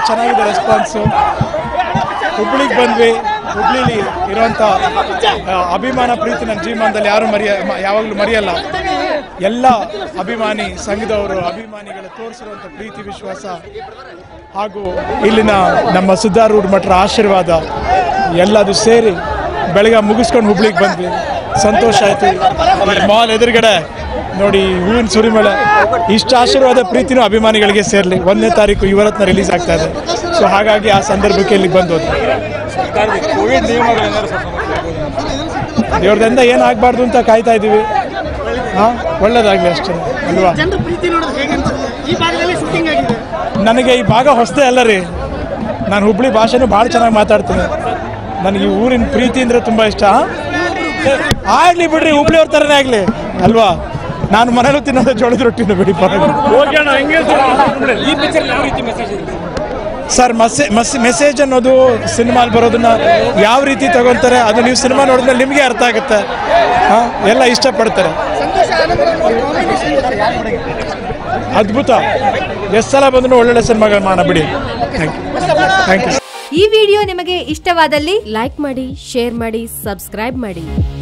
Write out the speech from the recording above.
ಚೆನ್ನಾಗಿದೆ ರೆಸ್ಪಾನ್ಸು ಹುಬ್ಳಿಗೆ ಬಂದ್ವಿ ಹುಬ್ಳಿಲಿ ಇರೋಂಥ ಆ, ಅಭಿಮಾನ ಪ್ರೀತಿ ನನ್ನ ಜೀವನದಲ್ಲಿ ಯಾರು ಮರೆಯ ಮ- ಯಾವಾಗಲೂ ಮರೆಯಲ್ಲ ಎಲ್ಲ ಅಭಿಮಾನಿ ಸಂಘದವರು ಅಭಿಮಾನಿಗಳು ತೋರಿಸಿರುವಂಥ ಪ್ರೀತಿ ವಿಶ್ವಾಸ ಹಾಗೂ ಇಲ್ಲಿನ ನಮ್ಮ ಸಿದ್ಧಾರೂಢ ಮಠರ ಆಶೀರ್ವಾದ ಎಲ್ಲದು ಸೇರಿ ಬೆಳಗ್ಗೆ ಮುಗಿಸ್ಕೊಂಡು ಹುಬ್ಳಿಗೆ ಬಂದ್ವಿ ಸಂತೋಷ ಆಯಿತು ಮಾಲ್ ಎದುರುಗಡೆ ನೋಡಿ ಹೂವಿನ ಸುರಿಮಳೆ ಇಷ್ಟು ಆಶೀರ್ವಾದ ಪ್ರೀತಿನೂ ಅಭಿಮಾನಿಗಳಿಗೆ ಸೇರಲಿ ಒಂದನೇ ತಾರೀಕು ಇವರತ್ನ ರಿಲೀಸ್ ಆಗ್ತಾ ಇದೆ ಸೊ ಹಾಗಾಗಿ ಆ ಸಂದರ್ಭಕ್ಕೆ ಇಲ್ಲಿಗೆ ಬಂದು ಹೋದ್ವಿ ಕೋವಿಡ್ ನಿಯಮಗಳು ಏನಾದ್ರು ಸ್ವಲ್ಪ ಸಮಸ್ಯೆ ಆಗ್ಬೋದು. ದೇವ್ರದಿಂದ ಏನಾಗಬಾರ್ದು ಅಂತ ಕಾಯ್ತಾ ಇದ್ದೀವಿ ಹಾಂ ಒಳ್ಳೇದಾಗಲಿ ಅಷ್ಟೇ ಅಲ್ವಾ ಜನರ ಪ್ರೀತಿ ನೋಡೋದು ಹೇಗೆ ಅನ್ಸುತ್ತೆ ಈ ಭಾಗದಲ್ಲಿ ಶೂಟಿಂಗ್ ಆಗಿದೆ ನನಗೆ ಈ ಭಾಗ ಹೊಸದೇ ಅಲ್ಲ ರೀ ನಾನು ಹುಬ್ಳಿ ಭಾಷೆನೂ ಭಾಳ ಚೆನ್ನಾಗಿ ಮಾತಾಡ್ತೀನಿ ನನಗೆ ಈ ಊರಿನ ಪ್ರೀತಿ ಅಂದರೆ ತುಂಬ ಇಷ್ಟ ಆಗಲಿ ಬಿಡ್ರಿ ಹುಬ್ಳಿ ಅವ್ರ ಥರನೇ ಆಗಲಿ ಅಲ್ವಾ ನಾನು ಮನೇಲೂ ತಿನ್ನೋದು ಜೋಳದ ರೊಟ್ಟಿನ ಬಿಡಿ ಪರವಾಗಿಲ್ಲ ಈ ಪಿಕ್ಚರ್ ಯಾವ ರೀತಿ ಮೆಸೇಜ್ ಇದೆ ಸರ್ ಮಸೆ ಮಸ್ ಮೆಸೇಜ್ ಅನ್ನೋದು ಸಿನಿಮಾಲ್ ಬರೋದನ್ನ ಯಾವ ರೀತಿ ತಗೊಳ್ತಾರೆ ಅದು ನೀವು ಸಿನಿಮಾ ನೋಡಿದ್ಮೇಲೆ ನಿಮಗೆ ಅರ್ಥ ಆಗುತ್ತೆ ಹಾಂ ಎಲ್ಲ ಇಷ್ಟಪಡ್ತಾರೆ ಸಂತೋಷ ಆನಂದ್ ಕಾಂಬಿನೇಷನ್ ಅದ್ಭುತ ಎಷ್ಟು ಸಲ ಬಂದರೂ ಒಳ್ಳೊಳ್ಳೆ ಸಿನಿಮಾಗಳು ಮಾಡೋಣ ಬಿಡಿ ಥ್ಯಾಂಕ್ ಯು ಥ್ಯಾಂಕ್ ಯು ಈ ವಿಡಿಯೋ ನಿಮಗೆ ಇಷ್ಟವಾದಲ್ಲಿ ಲೈಕ್ ಮಾಡಿ ಶೇರ್ ಮಾಡಿ ಸಬ್ಸ್ಕ್ರೈಬ್ ಮಾಡಿ